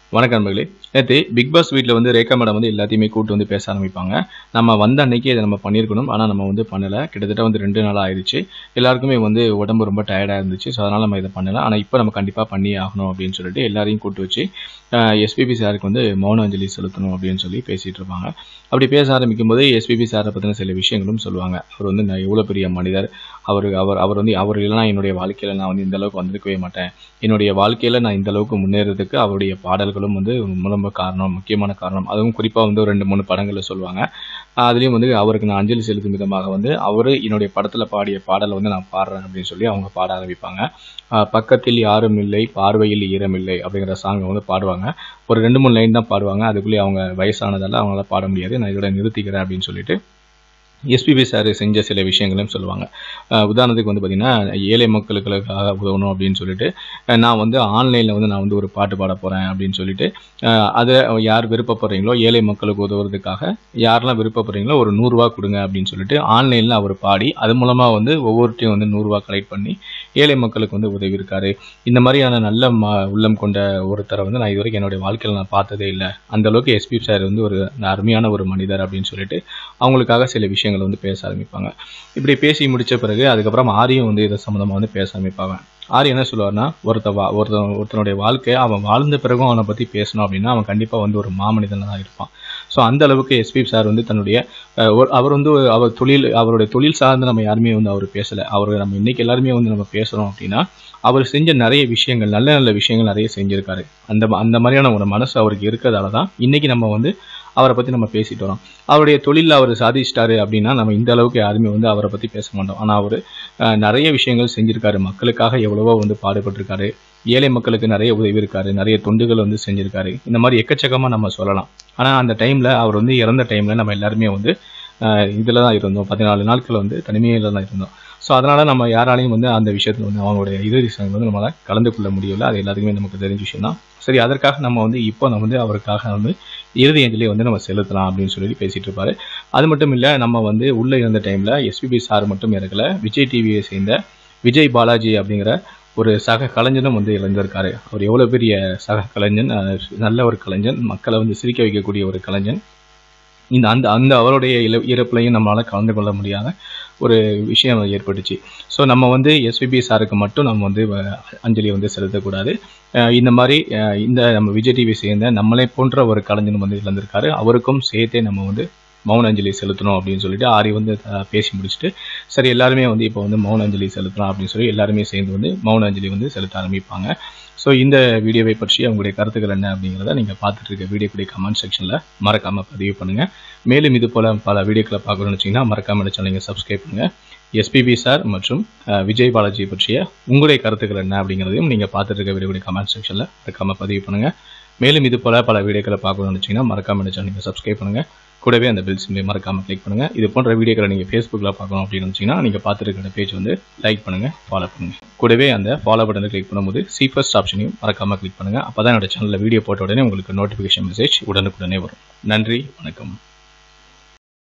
வணக்கம் நண்பர்களே நேற்று பிக் பாஸ் வீட்டில் வந்து ரேகா மேடம் வந்து எல்லாத்தையுமே கூட்டு வந்து பேச ஆரம்பிப்பாங்க நம்ம வந்த அன்னைக்கு இதை நம்ம பண்ணியிருக்கணும் ஆனால் நம்ம வந்து பண்ணலை கிட்டத்தட்ட வந்து ரெண்டு நாள் ஆயிடுச்சு எல்லாருக்குமே வந்து உடம்பு ரொம்ப டயர்டாக இருந்துச்சு ஸோ அதனால் நம்ம இதை பண்ணலை ஆனால் இப்போ நம்ம கண்டிப்பாக பண்ணி ஆகணும் அப்படின்னு சொல்லிட்டு எல்லாரையும் கூட்டு வச்சு எஸ்பிபி சாருக்கு வந்து மௌன அஞ்சலி செலுத்தணும் அப்படின்னு சொல்லி பேசிகிட்டு இருப்பாங்க அப்படி பேச ஆரம்பிக்கும் போது எஸ்பிபி சாரை பற்றின சில விஷயங்களும் சொல்லுவாங்க அவர் வந்து நான் எவ்வளோ பெரிய மனிதர் அவர் அவர் அவர் வந்து அவர் இல்லைனா என்னுடைய வாழ்க்கையில் நான் வந்து இந்த அளவுக்கு வந்திருக்கவே மாட்டேன் என்னுடைய வாழ்க்கையில் நான் இந்த அளவுக்கு முன்னேறதுக்கு அவருடைய பாடல்களும் வந்து ரொம்ப காரணம் முக்கியமான காரணம் அதுவும் குறிப்பாக வந்து ஒரு ரெண்டு மூணு படங்களில் சொல்லுவாங்க அதுலேயும் வந்து அவருக்கு நான் அஞ்சலி செலுத்தும் விதமாக வந்து அவர் என்னுடைய படத்தில் பாடிய பாடலை வந்து நான் பாடுறேன் அப்படின்னு சொல்லி அவங்க பாட ஆரம்பிப்பாங்க ஆஹ் பக்கத்தில் யாரும் இல்லை பார்வையில் ஈரமில்லை அப்படிங்கிற சாங்கை வந்து பாடுவாங்க ஒரு ரெண்டு மூணு லைன் தான் பாடுவாங்க அதுக்குள்ளேயே அவங்க வயசானதால அவங்களால பாட முடியாது நான் இதோட நிறுத்திக்கிறேன் அப்படின்னு சொல்லிட்டு எஸ்பிபி சார் செஞ்ச சில விஷயங்களையும் சொல்லுவாங்க அஹ் உதாரணத்துக்கு வந்து பார்த்திங்கன்னா ஏழை மக்களுக்காக உதவணும் அப்படின்னு சொல்லிட்டு அஹ் நான் வந்து ஆன்லைனில் வந்து நான் வந்து ஒரு பாட்டு பாட போகிறேன் அப்படின்னு சொல்லிட்டு அஹ் அதை யார் விருப்பப்படுறீங்களோ ஏழை மக்களுக்கு உதவுறதுக்காக யாரெல்லாம் விருப்பப்படுறீங்களோ ஒரு நூறுரூவா கொடுங்க அப்படின்னு சொல்லிட்டு ஆன்லைனில் அவர் பாடி அது மூலமாக வந்து ஒவ்வொருத்தையும் வந்து நூறுரூவா கலெக்ட் பண்ணி ஏழை மக்களுக்கு வந்து உதவி இருக்காரு இந்த மாதிரியான நல்ல ம உள்ளம் கொண்ட ஒருத்தரை வந்து நான் இது வரைக்கும் என்னுடைய வாழ்க்கையில் நான் பார்த்ததே இல்லை அந்த அளவுக்கு எஸ்பி சார் வந்து ஒரு அருமையான ஒரு மனிதர் அப்படின்னு சொல்லிட்டு அவங்களுக்காக சில விஷயங்கள் வந்து பேச ஆரம்பிப்பாங்க இப்படி பேசி முடிச்ச பிறகு அதுக்கப்புறம் ஆரியும் வந்து இதை சம்மந்தமாக வந்து பேச ஆரம்பிப்பாங்க ஆரி என்ன சொல்லுவார்னா ஒருத்த வா ஒருத்தன் ஒருத்தனுடைய வாழ்க்கையை அவன் வாழ்ந்த பிறகும் அவனை பற்றி பேசணும் அப்படின்னா அவன் கண்டிப்பாக வந்து ஒரு மாமனிதனாக தான் இருப்பான் ஸோ அந்த அளவுக்கு எஸ்பி சார் வந்து தன்னுடைய அஹ், ஒரு- அவர் வந்து ஒரு- அவர் தொழில் அவருடைய தொழில் சார்ந்து நம்ம யாருமே வந்து அவர் பேசலை அவர் நம்ம இன்னைக்கு எல்லாருமே வந்து நம்ம பேசுகிறோம் அப்படின்னா அவர் செஞ்ச நிறைய விஷயங்கள் நல்ல நல்ல விஷயங்கள் நிறைய செஞ்சிருக்காரு அந்த அந்த மாதிரியான ஒரு மனசு அவருக்கு இருக்கிறதால தான் இன்னைக்கு நம்ம வந்து அவரை பற்றி நம்ம பேசிட்டு வரோம் அவருடைய தொழிலில் அவர் சாதிச்சிட்டாரு அப்படின்னா நம்ம இந்த அளவுக்கு யாருமே வந்து அவரை பற்றி பேச மாட்டோம் ஆனால் அவர் நிறைய விஷயங்கள் செஞ்சிருக்காரு மக்களுக்காக எவ்வளவோ வந்து பாடுபட்டிருக்காரு ஏழை மக்களுக்கு நிறைய உதவி இருக்காரு நிறைய தொண்டுகள் வந்து செஞ்சிருக்காரு இந்த மாதிரி எக்கச்சக்கமாக நம்ம சொல்லலாம் ஆனால் அந்த டைமில் அவர் வந்து இறந்த டைமில் நம்ம எல்லாருமே வந்து இதில் தான் இருந்தோம் பதினாலு நாட்கள் வந்து தனிமையில் தான் இருந்தோம் ஸோ அதனால் நம்ம யாராலையும் வந்து அந்த விஷயத்தில் வந்து அவங்களுடைய இறுதி சங்கம் வந்து நம்மளால் கலந்து கொள்ள முடியல அது எல்லாத்துக்குமே நமக்கு தெரிஞ்ச விஷயம் தான் சரி அதற்காக நம்ம வந்து இப்போ நம்ம வந்து அவருக்காக வந்து இறுதி அஞ்சலி வந்து நம்ம செலுத்தலாம் அப்படின்னு சொல்லி பேசிட்டு இருப்பாரு அது மட்டும் இல்லை நம்ம வந்து உள்ளே இருந்த டைமில் எஸ்பிபி சார் மட்டும் இறக்கல விஜய் டிவியை சேர்ந்த விஜய் பாலாஜி அப்படிங்கிற ஒரு சக கலைஞனும் வந்து இழந்திருக்காரு அவர் எவ்வளோ பெரிய சக கலைஞன் அஹ் நல்ல ஒரு கலைஞன் மக்களை வந்து சிரிக்க வைக்கக்கூடிய ஒரு கலைஞன் இந்த அந்த அந்த அவருடைய இழ இறப்புலையும் நம்மளால் கலந்து கொள்ள முடியாத ஒரு விஷயம் ஏற்பட்டுச்சு ஸோ நம்ம வந்து எஸ்பிபி சாருக்கு மட்டும் நம்ம வந்து வ- அஞ்சலி வந்து செலுத்தக்கூடாது அஹ் இந்த மாதிரி அஹ் இந்த நம்ம விஜய் டிவி சேர்ந்த நம்மளை போன்ற ஒரு கலைஞன் வந்து இழந்திருக்காரு அவருக்கும் சேர்த்தே நம்ம வந்து மௌன அஞ்சலி செலுத்தணும் அப்படின்னு சொல்லிட்டு ஆரி வந்து அஹ், பேசி முடிச்சுட்டு சரி எல்லாருமே வந்து இப்போ வந்து மௌன அஞ்சலி செலுத்தலாம் அப்படின்னு சொல்லி எல்லாருமே சேர்ந்து வந்து மௌன அஞ்சலி வந்து செலுத்த ஆரம்பிப்பாங்க ஸோ இந்த வீடியோவை பற்றி உங்களுடைய கருத்துக்கள் என்ன அப்படிங்கிறத நீங்கள் பார்த்துட்டு இருக்க வீடியோக்குடைய கமெண்ட் செக்ஷனில் மறக்காமல் பதிவு பண்ணுங்கள் மேலும் இது போல் பல வீடியோக்களை பார்க்கணும்னு வச்சிங்கன்னா மறக்காமல் இந்த சேனலை சப்ஸ்கிரைப் பண்ணுங்கள் எஸ்பிபி சார் மற்றும் அஹ், விஜய் பாலாஜி பற்றிய உங்களுடைய கருத்துக்கள் என்ன அப்படிங்கிறதையும் நீங்கள் பார்த்துட்டு இருக்க வீடியோடைய கமெண்ட் செக்ஷனில் மறக்காமல் பதிவு பண்ணுங்கள் மேலும் இது போல் பல வீடியோக்களை பார்க்கணும்னு வச்சிங்கன்னா மறக்காமல் இந்த சேனலை சப்ஸ்கிரைப் பண்ணுங்கள் கூடவே அந்த பெல் சிம்லை மறக்காமல் கிளிக் பண்ணுங்கள் இது போன்ற வீடியோக்களை நீங்கள் ஃபேஸ்புக்கில் பார்க்கணும் அப்படின்னு நினச்சிங்கன்னா நீங்கள் பார்த்துருக்கிற பேஜ் வந்து லைக் பண்ணுங்கள் ஃபாலோ பண்ணுங்கள் கூடவே அந்த ஃபாலோ பட்டனை கிளிக் பண்ணும்போது சி ஃபர்ஸ்ட் ஆப்ஷனையும் மறக்காமல் கிளிக் பண்ணுங்கள் அப்போ தான் என்னோட சேனலில் வீடியோ போட்ட உடனே உங்களுக்கு நோட்டிஃபிகேஷன் மெசேஜ் உடனுக்குடனே வரும் நன்றி வணக்கம்